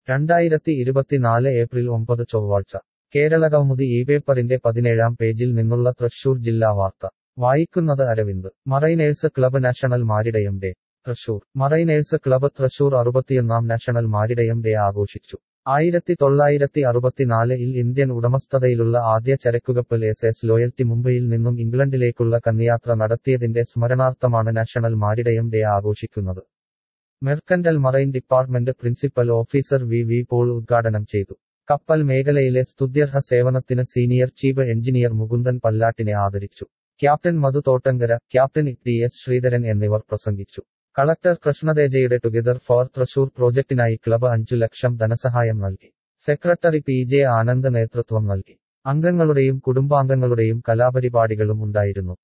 രണ്ടായിരത്തി ഇരുപത്തിനാല് ഏപ്രിൽ ഒമ്പത് ചൊവ്വാഴ്ച കേരളകൗമുദി ഈ പേപ്പറിന്റെ പതിനേഴാം പേജിൽ നിന്നുള്ള തൃശൂർ ജില്ലാ വാർത്ത വായിക്കുന്നത് Aravind mariners club national മാരിടയം day Thrissur mariners club Thrissur അറുപത്തിയൊന്നാം നാഷണൽ മാരിടയം ഡേ ആഘോഷിച്ചു ആയിരത്തി തൊള്ളായിരത്തി അറുപത്തിനാലിൽ ഇന്ത്യൻ ഉടമസ്ഥതയിലുള്ള ആദ്യ ചരക്കുകപ്പൽ എസ് എസ് ലോയൽറ്റി മുംബൈയിൽ നിന്നും ഇംഗ്ലണ്ടിലേക്കുള്ള കന്നിയാത്ര നടത്തിയതിന്റെ സ്മരണാർത്ഥമാണ് നാഷണൽ മാരിടയം ഡേ ആഘോഷിക്കുന്നത് mercantile marine department principal officer V V Paul ഉദ്ഘാടനം ചെയ്തു കപ്പൽ മേഖലയിലെ സ്തുത്യർഹ സേവനത്തിന് സീനിയർ ചീഫ് എഞ്ചിനീയർ മുകുന്ദൻ പല്ലാട്ടിനെ ആദരിച്ചു captain Madhu Thottankara captain T S Sreedharan എന്നിവർ പ്രസംഗിച്ചു കളക്ടർ കൃഷ്ണതേജയുടെ ടുഗദർ ഫോർ തൃശൂർ പ്രോജക്ടിനായി ക്ലബ് അഞ്ചു ലക്ഷം ധനസഹായം നൽകി സെക്രട്ടറി പി ജെ ആനന്ദ് നേതൃത്വം നൽകി അംഗങ്ങളുടെയും കുടുംബാംഗങ്ങളുടെയും കലാപരിപാടികളും ഉണ്ടായിരുന്നു